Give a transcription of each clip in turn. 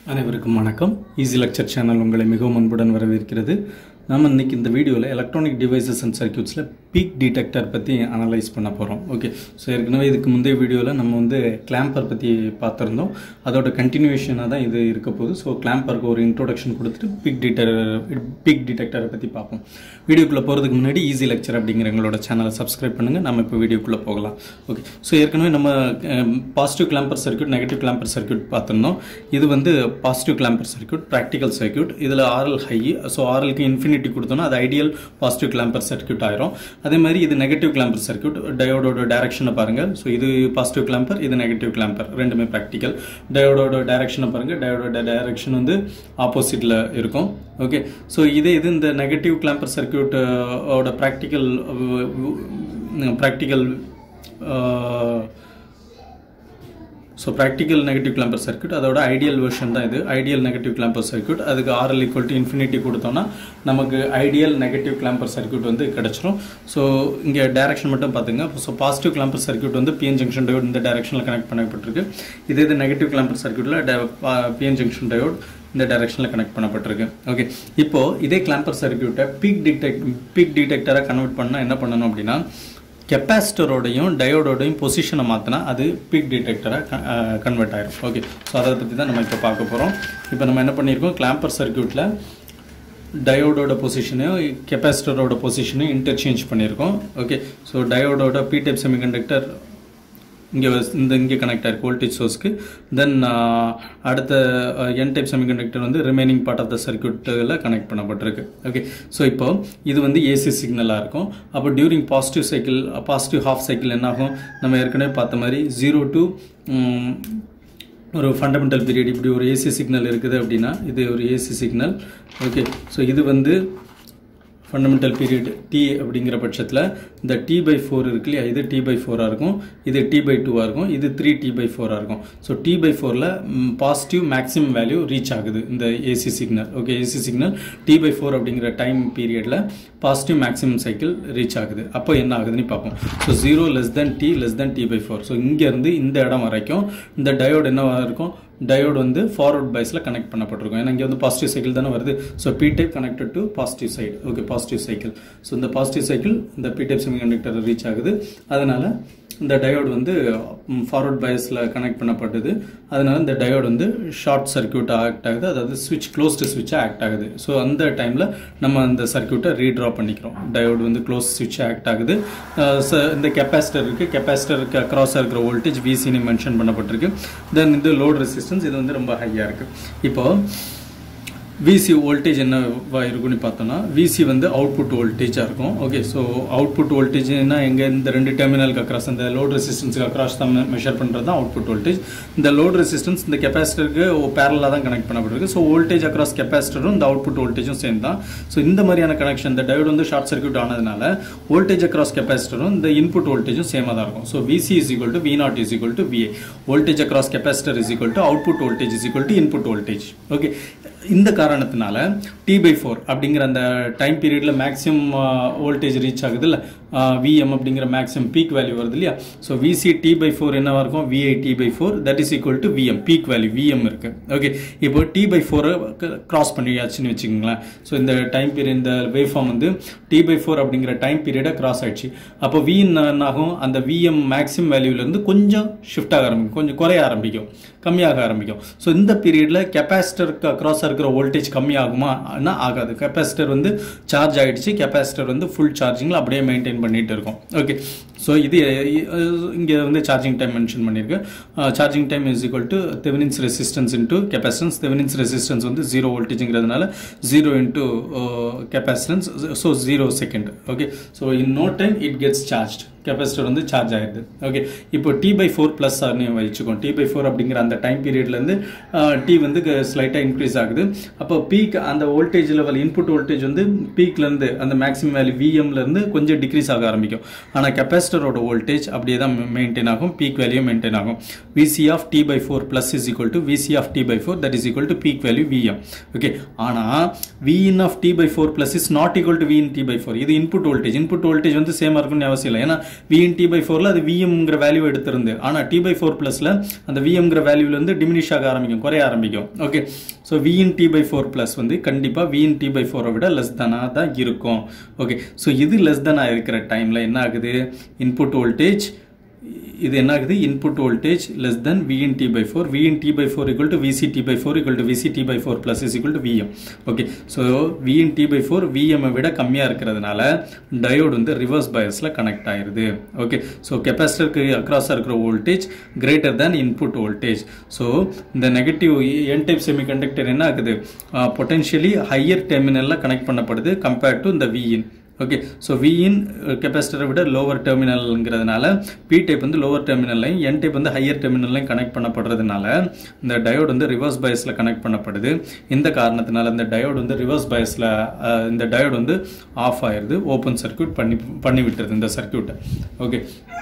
அனைவருக்கும் வணக்கம் easy lecture channel உங்களை மிகவும் அன்புடன் வரவேற்கிறது நாம் இன்னைக்கு இந்த வீடியோவில் எலக்ட்ரானிக் டிவைசஸ் அண்ட் சர்க்யூட்ஸில் பீக் டிடெக்டர் பற்றி அனலைஸ் பண்ண போகிறோம் ஓகே ஸோ ஏற்கனவே இதுக்கு முந்தைய வீடியோவில் நம்ம வந்து கிளாம்பர் பற்றி பார்த்துருந்தோம் அதோட கண்டினியூஷனாக தான் இது இருக்க போகுது ஸோ கிளாம்பருக்கு ஒரு இன்ட்ரோடக்ஷன் கொடுத்துட்டு பிக் டிடெக்டர் பிக் டிடெக்டரை பற்றி பார்ப்போம் வீடியோக்குள்ளே போகிறதுக்கு முன்னாடி ஈஸி லெக்சர் அப்படிங்கிற எங்களோட சேனலை சப்ஸ்கிரைப் பண்ணுங்கள் நம்ம இப்போ வீடியோக்குள்ளே போகலாம் ஓகே ஸோ ஏற்கனவே நம்ம positive clamper circuit negative clamper circuit பார்த்துருந்தோம் இது வந்து positive clamper circuit practical circuit இதில் ஆர்எல் ஹை ஸோ ஆர்எல்க்கு இன்ஃபினிட்டி கொடுத்தோம்னா அது ஐடியல் பாசிட்டிவ் கிளாம்பர் சர்க்யூட் ஆயிரும் அதே மாதிரி இது நெகட்டிவ் கிளாம்பர் சர்க்யூட் டயோடோட டைரக்ஷனை பாருங்கள் ஸோ இது பாசிட்டிவ் கிளாம்பர் இது நெகட்டிவ் கிளாம்பர் ரெண்டுமே ப்ராக்டிக்கல் டயோடோட டைரக்ஷனை பாருங்கள் டயோடோட டைரக்ஷன் வந்து ஆப்போசிட்டில் இருக்கும் ஓகே ஸோ இதே இது இந்த நெகட்டிவ் கிளாம்பர் சர்க்யூட் ஓட practical practical so practical negative clamper circuit அதோட ஐடியல் வெர்ஷன் தான் இது ஐடியல் நெகட்டிவ் கிளாம்பர் சர்க்யூட் அதுக்கு ஆர்எல் ஈக்குவல் டு இன்ஃபினிட்டி கொடுத்தோம்னா நமக்கு ஐடியல் நெகட்டிவ் கிளாம்பர் சர்க்யூட் வந்து கிடச்சிரும் ஸோ இங்கே டைரக்ஷன் மட்டும் பார்த்துங்க ஸோ பாசிட்டிவ் கிளாம்பர் சர்க்யூட் வந்து பிஎன் ஜங்ஷன் டயோட் இந்த டைரக்ஷனில் கனெக்ட் பண்ணப்பட்டிருக்கு இதே இது நெகட்டிவ் கிளாம்பர் சர்க்யூட்டில் பிஎன் ஜங்ஷன் டயோட் இந்த டைரக்ஷனில் கனெக்ட் பண்ணப்பட்டிருக்கு ஓகே இப்போ இதே கிளாம்பர் சர்க்யூட்டை பீக் டிடெக்ட் பீக் டிடெக்டராக கன்வெர்ட் பண்ணால் என்ன பண்ணணும் அப்படின்னா கெப்பாசிட்டரோடையும் டயோடோடையும் பொசிஷனை மாற்றினா அது பீக் டிடெக்டராக கன்வெர்ட் ஆயிரும் ஓகே ஸோ அதை பற்றி தான் நம்ம இப்போ பார்க்க போகிறோம் இப்போ நம்ம என்ன பண்ணியிருக்கோம் கிளாம்பர் சர்க்யூட்டில் டயோடோட பொசிஷனையும் கெப்பாசிட்டரோட பொசிஷனையும் இன்டர்சேஞ்ச் பண்ணியிருக்கோம் ஓகே ஸோ டயோடோட பி டைப் செமிகண்டக்டர் இங்கே இந்த இங்கே கனெக்ட் ஆயிருக்கு வோல்டேஜ் சோர்ஸ்க்கு தென் அடுத்த என் டைப் செமிகண்டக்டர் வந்து ரிமைனிங் பார்ட் ஆஃப் த சர்க்யூட்டில் கனெக்ட் பண்ணப்பட்டிருக்கு ஓகே ஸோ இப்போ இது வந்து ஏசி சிக்னலாக இருக்கும் அப்போ during positive cycle positive half cycle என்னாகும் நம்ம ஏற்கனவே பார்த்த மாதிரி ஜீரோ டு ஒரு ஃபண்டமெண்டல் பீரியட் இப்படி ஒரு ஏசி சிக்னல் இருக்குது அப்படின்னா இது ஒரு ஏசி சிக்னல் ஓகே ஸோ இது வந்து ஃபண்டமெண்டல் பீரியட் டி அப்படிங்கிற பட்சத்தில் இந்த டி பை ஃபோர் இருக்கு இல்லையா இது டி பை ஃபோராக இருக்கும் இது டி பை டூவாக இருக்கும் இது த்ரீ டி பை ஃபோராக இருக்கும் ஸோ டி பை ஃபோரில் பாசிட்டிவ் மேக்ஸிமம் வேல்யூ ரீச் ஆகுது இந்த AC signal okay AC signal T by four அப்படிங்கிற டைம் பீரியடில் பாசிட்டிவ் மேக்ஸிமம் சைக்கிள் ரீச் ஆகுது அப்போ என்ன ஆகுதுன்னு பார்ப்போம் so zero less than T less than T by four so இங்கேருந்து இந்த இடம் வரைக்கும் இந்த டயோடு என்னவாக இருக்கும் டயோடு வந்து ஃபார்வர்ட் பைஸில் கனெக்ட் பண்ணப்பட்டிருக்கும் ஏன்னா இங்கே வந்து பாசிட்டிவ் சைக்கிள் தானே வருது so P type connected to positive side okay positive cycle so இந்த பாசிட்டிவ் சைக்கிள் இந்த P type semiconductor reach ஆகுது அதனால் இந்த டயோடு வந்து ஃபார்வர்ட் பைஸில் கனெக்ட் பண்ணப்பட்டது அதனால இந்த டயோடு வந்து ஷார்ட் சர்க்கியூட் ஆக்ட் ஆகுது அதாவது ஸ்விட்ச் க்ளோஸ்டு ஸ்விட்சாக ஆக்ட் ஆகுது ஸோ அந்த டைமில் நம்ம அந்த சர்க்கியூட்டை ரீட்ரா பண்ணிக்கிறோம் டயோடு வந்து க்ளோஸ் ஸ்விட்ச் ஆக்ட் ஆகுது இந்த கெப்பாசிட்டர் இருக்குது கெப்பாசிட்டருக்கு அக்ராஸாக இருக்கிற வோல்டேஜ் விசின்னு மென்ஷன் பண்ணப்பட்டிருக்கு தென் இந்த லோட் ரெசிஸ்டன்ஸ் இது வந்து ரொம்ப ஹையாக இருக்குது இப்போது விசி வோல்டேஜ் என்னவா இருக்குன்னு பார்த்தோம்னா விசி வந்து அவுட்புட் வோல்டேஜாக இருக்கும் ஓகே ஸோ அவுட்புட் வோல்டேஜ்னா எங்கே இந்த ரெண்டு டெர்மினலுக்கு அக்ராஸ் அந்த லோட் ரெசிஸ்டன்ஸுக்கு அக்ராஸ் தான் மெஷர் பண்ணுறது தான் அவுட்புட் வோல்டேஜ் இந்த லோட் ரெசிஸ்டன்ஸ் இந்த கெப்பாசிட்டருக்கு பேரலாக தான் கனெக்ட் பண்ணப்பட்டிருக்கு ஸோ வோல்டேஜ் அக்ராஸ் கெப்பாசிட்டரும் இந்த அவுட்புட் வோல்டேஜும் சேம் தான் ஸோ இந்த மாதிரியான கனெக்ஷன் இந்த டயோடு வந்து ஷார்ட் சர்க்யூட் ஆனதுனால வோல்டேஜ் அக்ராஸ் கெப்பாசிட்டரும் இந்த இன்புட் வோல்டேஜும் சேமாக தான் இருக்கும் so VC is equal to V not is equal to VA voltage across capacitor is equal to output voltage is equal to input voltage okay இந்த காரணத்தினால டி பை ஃபோர் அப்படிங்கிற அந்த டைம் பீரியடில் மேக்ஸிமம் வோல்டேஜ் ரீச் ஆகுது இல்லை VM அப்படிங்கிற maximum peak value வருது இல்லையா so VC T by four என்னவா இருக்கும் VI T by four that is equal to VM peak value VM இருக்கு ஓகே இப்போ டி பை ஃபோரை கிராஸ் பண்ணியாச்சுன்னு வச்சுக்கோங்களேன் ஸோ இந்த டைம் பீரியட் இந்த வேவ் ஃபார்ம் வந்து டி பை ஃபோர் அப்படிங்கிற டைம் பீரியடை கிராஸ் ஆயிடுச்சு அப்போ வி ஆகும் அந்த விஎம் மேக்ஸிமம் வேல்யூலேருந்து கொஞ்சம் ஷிஃப்ட் ஆக ஆரம்பிக்கும் கொஞ்சம் குறைய ஆரம்பிக்கும் கம்மியாக ஆரம்பிக்கும் ஸோ இந்த பீரியடில் கெப்பாசிட்டருக்கு அக்ராஸாக இருக்கிற வோல்டேஜ் கம்மியாகுமா ஆகாது கெப்பாசிட்டர் வந்து சார்ஜ் ஆகிடுச்சு கெப்பாசிட்டர் வந்து ஃபுல் சார்ஜிங்கில் அப்படியே மெயின்டைன் பண்ணிட்டு இருக்கும் ஓகே ஸோ இது இங்கே வந்து சார்ஜிங் டைம் மென்ஷன் பண்ணியிருக்கு charging time is equal to Thevenin's resistance into capacitance Thevenin's resistance வந்து ஜீரோ வோல்டேஜுங்கிறதுனால zero into capacitance so zero second okay so in no time it gets charge capacitor வந்து charge ஆகிடுது okay இப்போ T by four plus வச்சுக்கோம் T by four அப்படிங்கிற அந்த time பீரியட்லேருந்து D வந்து ஸ்லைட்டாக increase ஆகுது அப்போ பீக் அந்த வோல்டேஜ் லெவல் இன்புட் வோல்டேஜ் வந்து பீக்லேருந்து அந்த மேக்ஸிமம் வேல்யூ விஎம்லேருந்து கொஞ்சம் டிக்ரீஸ் ஆக ஆரம்பிக்கும் ஆனால் கெப்பாசிட்டரோட வோல்டேஜ் அப்படியே தான் மெயின்டைன் ஆகும் பீக் வேல்யூ மெயின்டைன் ஆகும் VC of T by four plus is equal to VC of T by four that is equal to peak value VM okay ஆனால் V in of T by four plus is not equal to V in T by four இது input voltage input voltage வந்து சேமாக இருக்கும்னு அவசியம் இல்லை ஏன்னா V in T by ஃபோரில் அது விஎம்ங்கிற வேல்யூ எடுத்திருந்து ஆனால் டி பை ஃபோர் ப்ளஸில் அந்த விஎம்ங்கிற வேல்யூலேருந்து டிமினிஷ் ஆக ஆரம்பிக்கும் குறைய ஆரம்பிக்கும் okay so V in T by four plus வந்து கண்டிப்பாக விஇன் டி பை ஃபோரை விட லெஸ் தானாக தான் இருக்கும் ஓகே ஸோ இது லெஸ் தானாக இருக்கிற டைமில் என்ன ஆகுது இன்புட் வோல்டேஜ் இது என்ன ஆகுது input voltage less than V in T by four V in T by four equal to VC T by four equal to VC T by four plus is equal to VM okay so V in T by four விஎம்ஐ விட கம்மியாக இருக்கிறதுனால diode வந்து reverse பயஸில் connect ஆயிருது okay so கெப்பாசிட்டருக்கு அக்ராஸாக இருக்கிற voltage greater than input voltage so இந்த நெகட்டிவ் என் டைப் செமிகண்டக்டர் என்ன ஆகுது பொட்டென்ஷியலி ஹையர் டெர்மினலில் கனெக்ட் பண்ணப்படுது கம்பேர்ட் டு இந்த விஇன் ஓகே ஸோ விஇன் கெப்பாசிட்டரை விட லோவர் டெர்மினல்ங்கிறதுனால பி டைப் வந்து லோவர் டெர்மினல்லையும் என் டைப் வந்து ஹையர் டெர்மினல்லையும் கனெக்ட் பண்ணப்படுறதுனால இந்த டயோடு வந்து ரிவர்ஸ் பயஸில் கனெக்ட் பண்ணப்படுது இந்த காரணத்தினால இந்த டயோடு வந்து ரிவர்ஸ் பயஸில் இந்த டயோடு வந்து ஆஃப் ஆயிடுது ஓப்பன் சர்க்கியூட் பண்ணி பண்ணி விட்டுருது இந்த சர்க்கியூட்டை ஓகே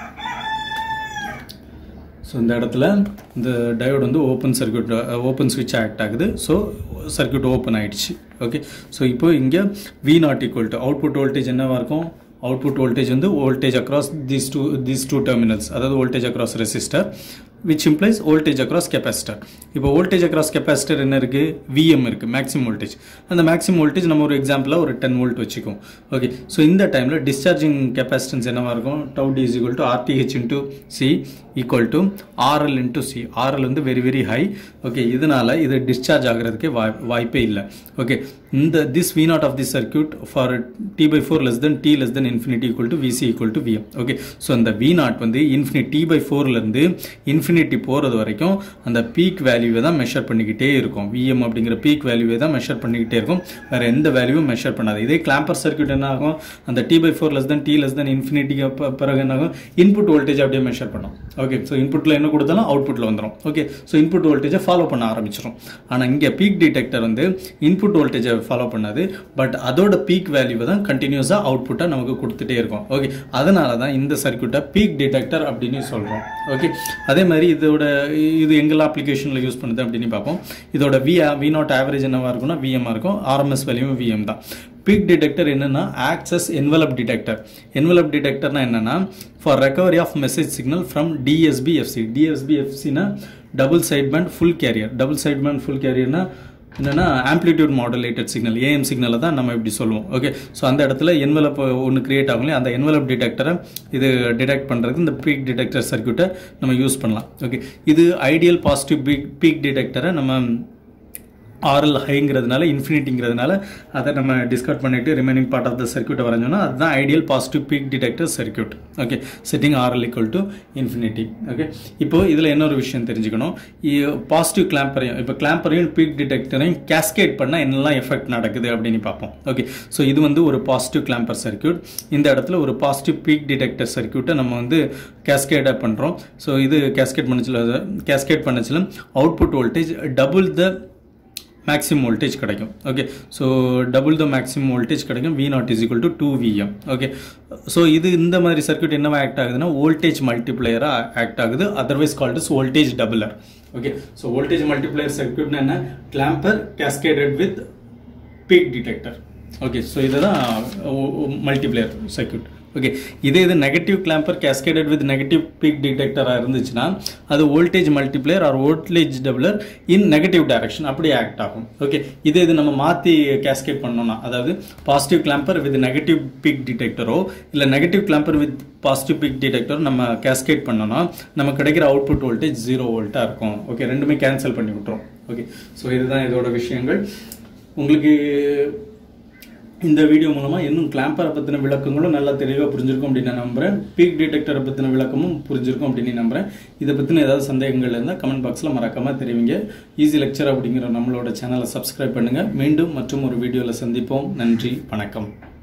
ஸோ இந்த இடத்துல இந்த டயோடு வந்து ஓப்பன் சர்க்கியூட் ஓப்பன் ஸ்விட்ச் ஆக்ட் ஆகுது ஸோ சர்க்கியூட் ஓப்பன் ஆயிடுச்சு ஓகே ஸோ இப்போ இங்கே V not equal to output voltage என்னவாக இருக்கும் அவுட்புட் வோல்டேஜ் வந்து voltage across these two these two terminals அதாவது voltage across resistor which implies voltage across capacitor இப்போ வோல்டேஜ் அக்ராஸ் கெப்பாசிட்டர் என்ன இருக்குது விஎம் இருக்குது மேக்ஸிமம் வோல்டேஜ் அந்த மேக்ஸிமம் வோல்டேஜ் நம்ம ஒரு எக்ஸாம்பிளாக ஒரு டென் வோல்ட் வச்சுக்கோம் ஓகே ஸோ இந்த டைமில் டிஸ்சார்ஜிங் கெப்பாசிட்டன்ஸ் என்னவாக இருக்கும் tau D is equal to RTH into C equal to RL into C RL வந்து வெரி வெரி ஹை ஓகே இதனால் இது டிஸ்சார்ஜ் ஆகிறதுக்கே வாய் வாய்ப்பே இல்லை ஓகே இந்த this V not of the circuit for T by four less than T less than infinity equal to VC equal to VM okay so அந்த V not வந்து infinite T by ஃபோர்லேருந்து infinity போகிறது வரைக்கும் அந்த peak வேல்யூவை தான் measure பண்ணிக்கிட்டே இருக்கும் விஎம் அப்படிங்கிற பீக் வேல்யூவை தான் மெஷர் பண்ணிக்கிட்டே இருக்கும் வேறு எந்த வேல்யூவும் மெஷர் பண்ணாது இதே கிளாம்பர் சர்க்கியூட் என்ன ஆகும் அந்த T by four less than T less than இன்ஃபினிட்டிக்கு பிறகு என்ன ஆகும் இன்புட் வோல்டேஜ் அப்படியே மெஷர் பண்ணும் ஓகே ஸோ இன்புட்டில் என்ன கொடுத்தாலும் அவுட்புட்டில் வந்துடும் ஓகே ஸோ இன்புட் வோல்டேஜை ஃபாலோ பண்ண ஆரம்பிச்சிடும் ஆனால் இங்கே பீக் டிடெக்டர் வந்து இன்புட் வோல்டேஜை ஃபாலோ பண்ணாது பட் அதோட பீக் வேல்யூவை தான் கண்டினியூஸாக அவுட்புட்டாக நமக்கு கொடுத்துட்டே இருக்கும் ஓகே அதனால தான் இந்த சர்க்கியூட்டை பீக் டிடெக்டர் அப்படின்னு சொல்கிறோம் ஓகே அதே மாதிரி இதோட இது எங்கெல்லாம் அப்ளிகேஷனில் யூஸ் பண்ணுது அப்படின்னு பார்ப்போம் இதோட வி வி நாட் ஆவரேஜ் என்னவாக இருக்கும்னா விஎம்மாக இருக்கும் ஆர்எம்எஸ் வேல்யூவும் விஎம் தான் பீக் டிடெக்டர் என்னன்னா ஆக்சஸ் என்வலப் டிடெக்டர் என்வலப் டிடெக்டர்னா என்னன்னா for recovery of message signal from DSB FC DSB எஃப்சினா double side band full carrier double side band full கேரியர்னா என்னென்னா ஆம்ப்ளிடியூட் மாடுலேட்டட் சிக்னல் ஏஎம் சிக்னலை தான் நம்ம இப்படி சொல்லுவோம் ஓகே ஸோ அந்த இடத்துல என்வலப் ஒன்று கிரியேட் ஆகும் இல்லையா அந்த என்வலப் டிடெக்டரை இது டிடெக்ட் பண்ணுறதுக்கு இந்த பீக் டிடெக்டர் சர்க்கியூட்டை நம்ம யூஸ் பண்ணலாம் ஓகே இது ஐடியல் பாசிட்டிவ் பீக் பீக் டிடெக்டரை நம்ம ஆர்எல் ஹைங்கிறதுனால இன்ஃபினிட்டிங்கிறதுனால அதை நம்ம டிஸ்கட் பண்ணிவிட்டு ரிமைனிங் பார்ட் ஆஃப் த சர்க்கியூட்டை வரைஞ்சோம்னா அதுதான் ideal positive peak detector circuit okay setting RL equal to infinity okay இப்போ இதில் இன்னொரு விஷயம் தெரிஞ்சுக்கணும் பாசிட்டிவ் கிளாம்பரையும் இப்போ கிளாம்பரையும் பீக் டிடெக்டரையும் கேஸ்கேட் பண்ணால் என்னெல்லாம் எஃபெக்ட் நடக்குது அப்படின்னு பார்ப்போம் ஓகே ஸோ இது வந்து ஒரு பாசிட்டிவ் கிளாம்பர் சர்க்கியூட் இந்த இடத்துல ஒரு பாசிட்டிவ் பீக் டிடெக்டர் சர்க்கியூட்டை நம்ம வந்து கேஸ்கேடாக பண்ணுறோம் ஸோ இது கேஸ்கேட் பண்ணச்சில் கேஸ்கேட் பண்ணச்சில் output voltage double the maximum voltage கிடைக்கும் okay so double the maximum voltage கிடைக்கும் V not is equal to two VM okay so இது இந்த மாதிரி சர்க்கியூட் என்னவா ஆக்ட் ஆகுதுன்னா வோல்டேஜ் மல்டிப்ளையராக ஆக்ட் ஆகுது otherwise called is voltage doubler okay so voltage multiplier சர்க்கியூட்னா என்ன clamper cascaded with peak detector okay so இதுதான் மல்டிப்ளையர் சர்க்கியூட் ஓகே இதே இது negative clamper cascaded with negative peak டிடெக்டராக இருந்துச்சுன்னா அது voltage multiplier or voltage doubler in negative direction அப்படி act ஆகும் ஓகே இதே இது நம்ம மாற்றி கேஸ்கேட் பண்ணோம்னா அதாவது positive clamper with negative peak டிடெக்டரோ இல்லை negative clamper with positive peak detector நம்ம கேஸ்கேட் பண்ணோம்னா நம்ம கிடைக்கிற அவுட்புட் வோல்டேஜ் ஜீரோ வோல்ட்டாக இருக்கும் ஓகே ரெண்டுமே கேன்சல் பண்ணி விட்டுரும் ஓகே ஸோ இதுதான் இதோட விஷயங்கள் உங்களுக்கு இந்த வீடியோ மூலமாக இன்னும் கிளாம்பரை பற்றின விளக்கங்களும் நல்லா தெளிவாக புரிஞ்சிருக்கும் அப்படின்னு நான் நம்புகிறேன் பீக் டிடெக்டரை பற்றின விளக்கமும் புரிஞ்சிருக்கும் அப்படின்னு நம்புகிறேன் இதை பற்றின ஏதாவது சந்தேகங்கள் இருந்தால் கமெண்ட் பாக்ஸில் மறக்காமல் தெரிவிங்க ஈஸி லெக்சர் அப்படிங்கிற நம்மளோட சேனலை சப்ஸ்கிரைப் பண்ணுங்கள் மீண்டும் மற்றும் ஒரு வீடியோவில் சந்திப்போம் நன்றி வணக்கம்